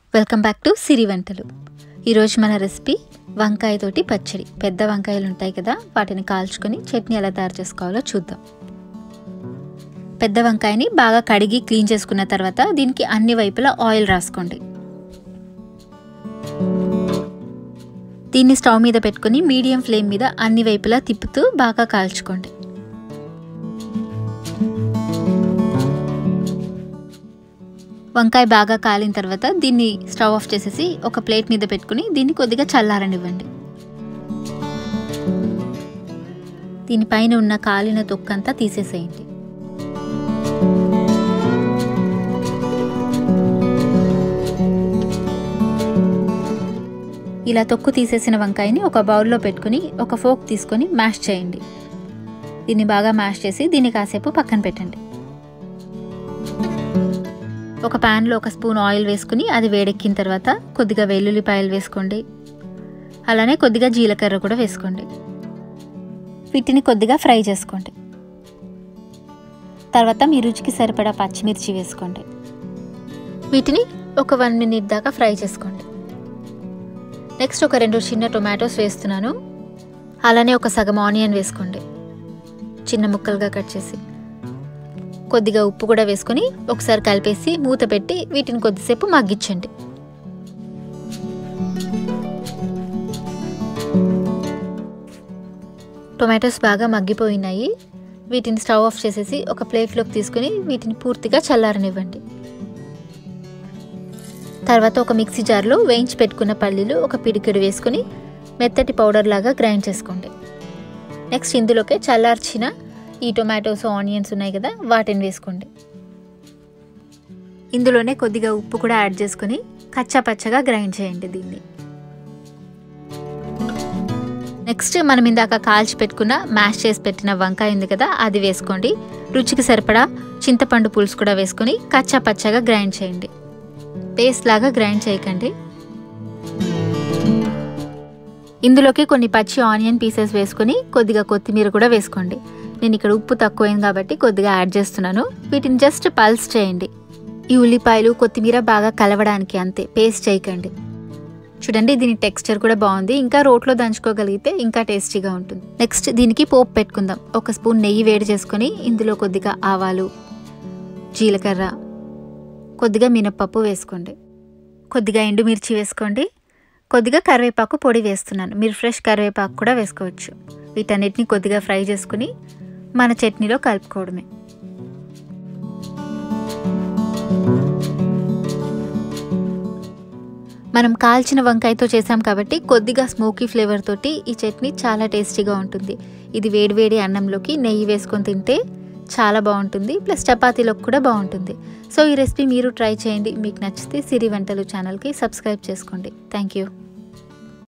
welcome back to సిరి వంటలు ఈరోజు మన రెసిపీ వంకాయతోటి పచ్చడి పెద్ద వంకాయలు ఉంటాయి కదా వాటిని కాల్చుకొని చట్నీ ఎలా తయారు చేసుకోవాలో చూద్దాం పెద్ద వంకాయని బాగా కడిగి క్లీన్ చేసుకున్న తర్వాత దీనికి అన్ని వైపులా ఆయిల్ రాసుకోండి దీన్ని స్టవ్ మీద పెట్టుకొని మీడియం ఫ్లేమ్ మీద అన్ని వైపులా తిప్పుతూ బాగా కాల్చుకోండి వంకాయ బాగా కాలిన తర్వాత దీన్ని స్టవ్ ఆఫ్ చేసేసి ఒక ప్లేట్ మీద పెట్టుకుని దీన్ని కొద్దిగా చల్లారనివ్వండి దీనిపైన ఉన్న కాలిన తొక్కంతా తీసేసేయండి ఇలా తొక్కు తీసేసిన వంకాయని ఒక బౌల్లో పెట్టుకుని ఒక ఫోక్ తీసుకొని మ్యాష్ చేయండి దీన్ని బాగా మ్యాష్ చేసి దీన్ని కాసేపు పక్కన పెట్టండి ఒక ప్యాన్లో ఒక స్పూన్ ఆయిల్ వేసుకుని అది వేడెక్కిన తర్వాత కొద్దిగా వెల్లుల్లిపాయలు వేసుకోండి అలానే కొద్దిగా జీలకర్ర కూడా వేసుకోండి వీటిని కొద్దిగా ఫ్రై చేసుకోండి తర్వాత మీ రుచికి సరిపడా పచ్చిమిర్చి వేసుకోండి వీటిని ఒక వన్ మినిట్ దాకా ఫ్రై చేసుకోండి నెక్స్ట్ ఒక రెండు చిన్న టొమాటోస్ వేస్తున్నాను అలానే ఒక సగం ఆనియన్ వేసుకోండి చిన్న ముక్కలుగా కట్ చేసి కొద్దిగా ఉప్పు కూడా వేసుకొని ఒకసారి కలిపేసి మూత పెట్టి వీటిని కొద్దిసేపు మగ్గించండి టొమాటోస్ బాగా మగ్గిపోయినాయి వీటిని స్టవ్ ఆఫ్ చేసేసి ఒక ప్లేట్లోకి తీసుకుని వీటిని పూర్తిగా చల్లారనివ్వండి తర్వాత ఒక మిక్సీ జార్లో వేయించి పెట్టుకున్న పల్లీలు ఒక పిడికెడు వేసుకొని మెత్తటి పౌడర్ లాగా గ్రైండ్ చేసుకోండి నెక్స్ట్ ఇందులోకి చల్లార్చిన ఈ టొమాటోస్ ఆనియన్స్ ఉన్నాయి కదా వాటిని వేసుకోండి ఇందులోనే కొద్దిగా ఉప్పు కూడా యాడ్ చేసుకొని కచ్చా పచ్చగా గ్రైండ్ చేయండి దీన్ని నెక్స్ట్ మనం ఇందాక కాల్చి పెట్టుకున్న మ్యాష్ చేసి పెట్టిన వంకాయ ఉంది కదా అది వేసుకోండి రుచికి సరిపడా చింతపండు పులుసు కూడా వేసుకొని కచ్చా పచ్చగా గ్రైండ్ చేయండి పేస్ట్ లాగా గ్రైండ్ చేయకండి ఇందులోకి కొన్ని పచ్చి ఆనియన్ పీసెస్ వేసుకొని కొద్దిగా కొత్తిమీర కూడా వేసుకోండి నేను ఇక్కడ ఉప్పు తక్కువైంది కాబట్టి కొద్దిగా యాడ్ చేస్తున్నాను వీటిని జస్ట్ పల్స్ చేయండి ఈ ఉల్లిపాయలు కొత్తిమీర బాగా కలవడానికి అంతే పేస్ట్ చేయకండి చూడండి దీని టెక్స్చర్ కూడా బాగుంది ఇంకా రోట్లో దంచుకోగలిగితే ఇంకా టేస్టీగా ఉంటుంది నెక్స్ట్ దీనికి పోపు పెట్టుకుందాం ఒక స్పూన్ నెయ్యి వేడి చేసుకొని ఇందులో కొద్దిగా ఆవాలు జీలకర్ర కొద్దిగా మినప్పప్పు వేసుకోండి కొద్దిగా ఎండుమిర్చి వేసుకోండి కొద్దిగా కరివేపాకు పొడి వేస్తున్నాను మీరు ఫ్రెష్ కరివేపాకు కూడా వేసుకోవచ్చు వీటన్నిటిని కొద్దిగా ఫ్రై చేసుకుని మన చట్నీలో కలుపుకోవడమే మనం కాల్చిన వంకాయతో చేసాం కాబట్టి కొద్దిగా స్మోకీ ఫ్లేవర్ తోటి ఈ చట్నీ చాలా టేస్టీగా ఉంటుంది ఇది వేడివేడి అన్నంలోకి నెయ్యి వేసుకొని తింటే చాలా బాగుంటుంది ప్లస్ చపాతీలోకి కూడా బాగుంటుంది సో ఈ రెసిపీ మీరు ట్రై చేయండి మీకు నచ్చితే సిరి వంటలు ఛానల్కి సబ్స్క్రైబ్ చేసుకోండి థ్యాంక్ యూ